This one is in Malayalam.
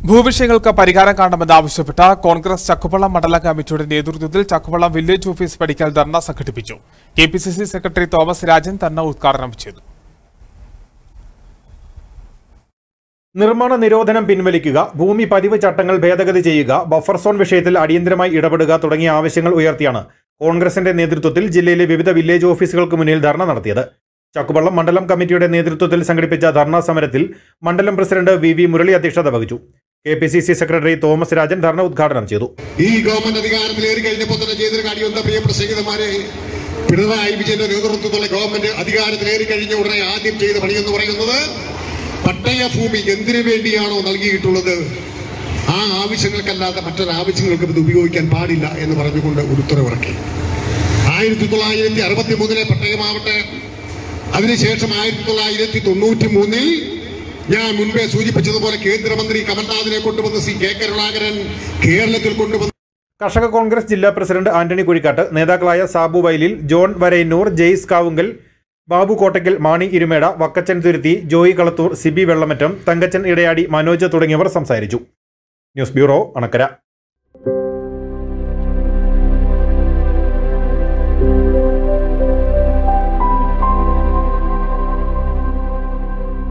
ഭൂവിഷയങ്ങൾക്ക് പരിഹാരം കാണണമെന്നാവശ്യപ്പെട്ട കോൺഗ്രസ് ചക്കുവള്ളം മണ്ഡല കമ്മിറ്റിയുടെ നേതൃത്വത്തിൽ ചക്കുവള്ളം വില്ലേജ് ഓഫീസ് പഠിക്കൽ ധർണ സംഘടിപ്പിച്ചു K P C C secretary Thomas Rajan ധർണ ഉദ്ഘാടനം ചെയ്തു നിർമ്മാണ നിരോധനം പിൻവലിക്കുക ഭൂമി പതിവ് ചട്ടങ്ങൾ ഭേദഗതി ചെയ്യുക ബഫർ സോൺ വിഷയത്തിൽ അടിയന്തരമായി ഇടപെടുക തുടങ്ങിയ ആവശ്യങ്ങൾ ഉയർത്തിയാണ് കോൺഗ്രസിന്റെ നേതൃത്വത്തിൽ ജില്ലയിലെ വിവിധ വില്ലേജ് ഓഫീസുകൾക്ക് മുന്നിൽ ധർണ നടത്തിയത് ചക്കുവള്ളം മണ്ഡലം കമ്മിറ്റിയുടെ നേതൃത്വത്തിൽ സംഘടിപ്പിച്ച ധർണാ സമരത്തിൽ മണ്ഡലം പ്രസിഡന്റ് വി വി മുരളി അധ്യക്ഷത വഹിച്ചു K P C C secretary Thomas Rajan ധർണ ഉദ്ഘാടനം ചെയ്തു ഈ ഗവൺമെന്റ് അധികാരത്തിലേറി കഴിഞ്ഞപ്പോൾ തന്നെ ചെയ്തൊരു കാര്യം എന്താ പ്രിയപ്പെട്ട സ്നേഹിതന്മാരെ പിണറായി വിജയന്റെ നേതൃത്വത്തിലുള്ള ഗവൺമെന്റ് അധികാരത്തിലേറി കഴിഞ്ഞ ഉടനെ ആദ്യം ചെയ്ത പണി എന്ന് പറയുന്നത് പട്ടയ ഭൂമി എന്തിനു വേണ്ടിയാണോ നൽകിയിട്ടുള്ളത് ആ ആവശ്യങ്ങൾക്കല്ലാതെ മറ്റൊരു ആവശ്യങ്ങൾക്കും ഇത് ഉപയോഗിക്കാൻ പാടില്ല എന്ന് പറഞ്ഞുകൊണ്ട് ഒരു ഉത്തരവിറക്കി ആയിരത്തി തൊള്ളായിരത്തി അറുപത്തി മൂന്നിലെ പട്ടയമാവട്ടെ അതിനുശേഷം ആയിരത്തി തൊള്ളായിരത്തി തൊണ്ണൂറ്റി മൂന്നിൽ ഞാൻ മുൻപേ സൂചിപ്പിച്ചതുപോലെ കേന്ദ്രമന്ത്രി കമൽനാഥിനെ കൊണ്ടുവന്ന് സി കെ കരുണാകരൻ കേരളത്തിൽ കൊണ്ടുവന്ന് കർഷക കോൺഗ്രസ് ജില്ലാ പ്രസിഡന്റ് ആന്റണി കുഴിക്കാട്ട് നേതാക്കളായ സാബു വയലിൽ ജോൺ വരൈന്നൂർ ജെയ്സ് കാവുങ്കൽ ബാബു കോട്ടയ്ക്കൽ മാണി ഇരുമേട വക്കച്ചൻ തുരുത്തി ജോയി കളത്തൂർ സിബി വെള്ളമറ്റം തങ്കച്ചൻ ഇടയാടി മനോജ് തുടങ്ങിയവർ സംസാരിച്ചു ന്യൂസ് ബ്യൂറോ അണക്കര